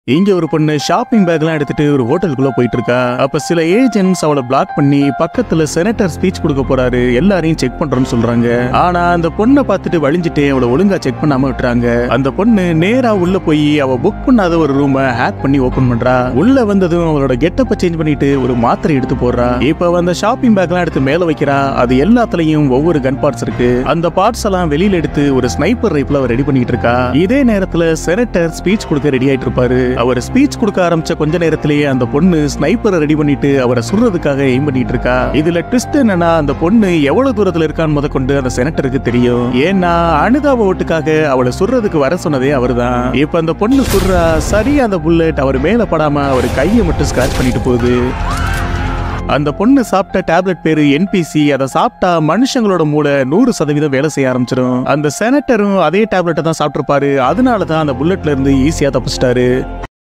இங்க ஒரு பொண்ணு ஷாப்பிங் பேக்லாம் எடுத்துட்டு ஒரு ஹோட்டலுக்குள்ள போயிட்டு இருக்கா அப்ப சில ஏஜென்ட்ஸ் அவளை பிளாக் பண்ணி பக்கத்துல செனட்டர் ஸ்பீச் கொடுக்க போறாரு எல்லாரையும் செக் பண்றோம்னு சொல்றாங்க ஆனா அந்த பொண்ணை பார்த்துட்டு வழிஞ்சிட்டு அவளை ஒழுங்கா செக் பண்ணாம விட்டுறாங்க அந்த பொண்ணு நேரா உள்ள போய் அவ புக் பண்ணாத ஒரு ரூமை ஹேக் பண்ணி ஓபன் பண்றா உள்ள வந்ததும் அவளோட கெட்டப்ப சேஞ்ச் பண்ணிட்டு ஒரு மாத்திரை எடுத்து போடுறா இப்ப அந்த ஷாப்பிங் பேக்லாம் எடுத்து மேல வைக்கிறா அது எல்லாத்துலயும் ஒவ்வொரு கன் பார்ட்ஸ் இருக்கு அந்த பார்ட்ஸ் எல்லாம் வெளியில எடுத்து ஒரு ஸ்னைப்பர் ரைஃபிள் அவ ரெடி பண்ணிட்டு இருக்கா இதே நேரத்துல செனட்டர் ஸ்பீச் கொடுக்க ரெடி ஆயிட்டு இருப்பாரு அவர் ஸ்பீச் கொடுக்க ஆரம்பிச்ச கொஞ்ச நேரத்திலேயே அந்த பொண்ணு ஸ்னைப்பரை ரெடி பண்ணிட்டு அவரை சுடுறதுக்காக எய்ம் பண்ணிட்டு இருக்கா இதுல ட்விஸ்ட் என்னன்னா அந்த பொண்ணு எவ்வளவு தூரத்துல இருக்கான்னு முத கொண்டு அந்த செனட்டருக்கு தெரியும் ஏன்னா அனுதாப ஓட்டுக்காக அவளை சுடுறதுக்கு வர சொன்னதே அவர்தான் இப்ப அந்த பொண்ணு சுடுறா சரியா அந்த புல்லட் அவர் மேல படாம அவர் கையை மட்டும் ஸ்கிராச் பண்ணிட்டு போகுது அந்த பொண்ணு சாப்பிட்ட டேப்லெட் பேரு என்பிசி அதை சாப்பிட்டா மனுஷங்களோட மூளை நூறு சதவீதம் வேலை செய்ய ஆரம்பிச்சிடும் அந்த செனட்டரும் அதே டேப்லெட்டை தான் சாப்பிட்டிருப்பாரு அதனால தான் அந்த புல்லட்ல இருந்து ஈஸியா தப்பிச்சிட்டாரு